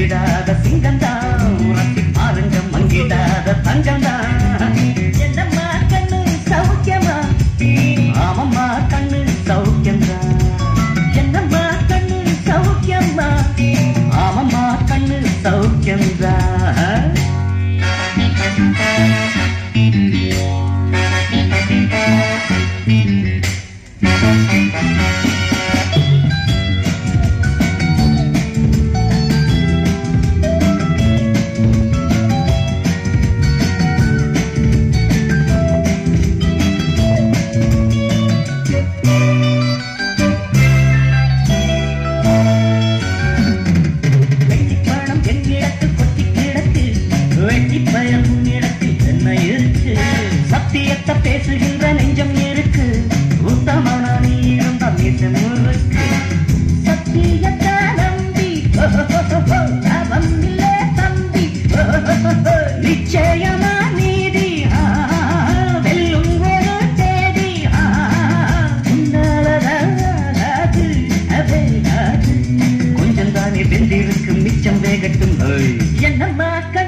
மங்கிடாத சிங்கம்தான் ரத்தி பாருங்க மங்கிடாத தங்கம்தான் என்னம்மா கண்ணு சௌக்கியமா ஆமம்மா கண்ணு சௌக்கியம்தான் என்னம்மா கண்ணு சௌக்கியமா ஆமம்மா கண்ணு சௌக்கியம்தான் வெட்டிப் பழம் என்னிடத்தில் கொட்டி கிடக்கு வெட்டிப் பழம் உன்னிடத்தில் என்ன இருக்கு சத்தியத்தை பேசுகின்ற நெஞ்சம் இருக்கு உத்தமன நீ இருந்த மீசம் இருக்கு சத்தியத்தை நம்பி லாபம் இல்லை தம்பி நிச்சயமா நீதி ஆ, வெல்லும் ஒரு தேதி ஆ, உன்னாலதாகாது, அவேகாது. கொஞ்சம் தானே வெந்திருக்கு மிச்சம் வேகட்டும் ஏய். என்னம்மா கண்ணு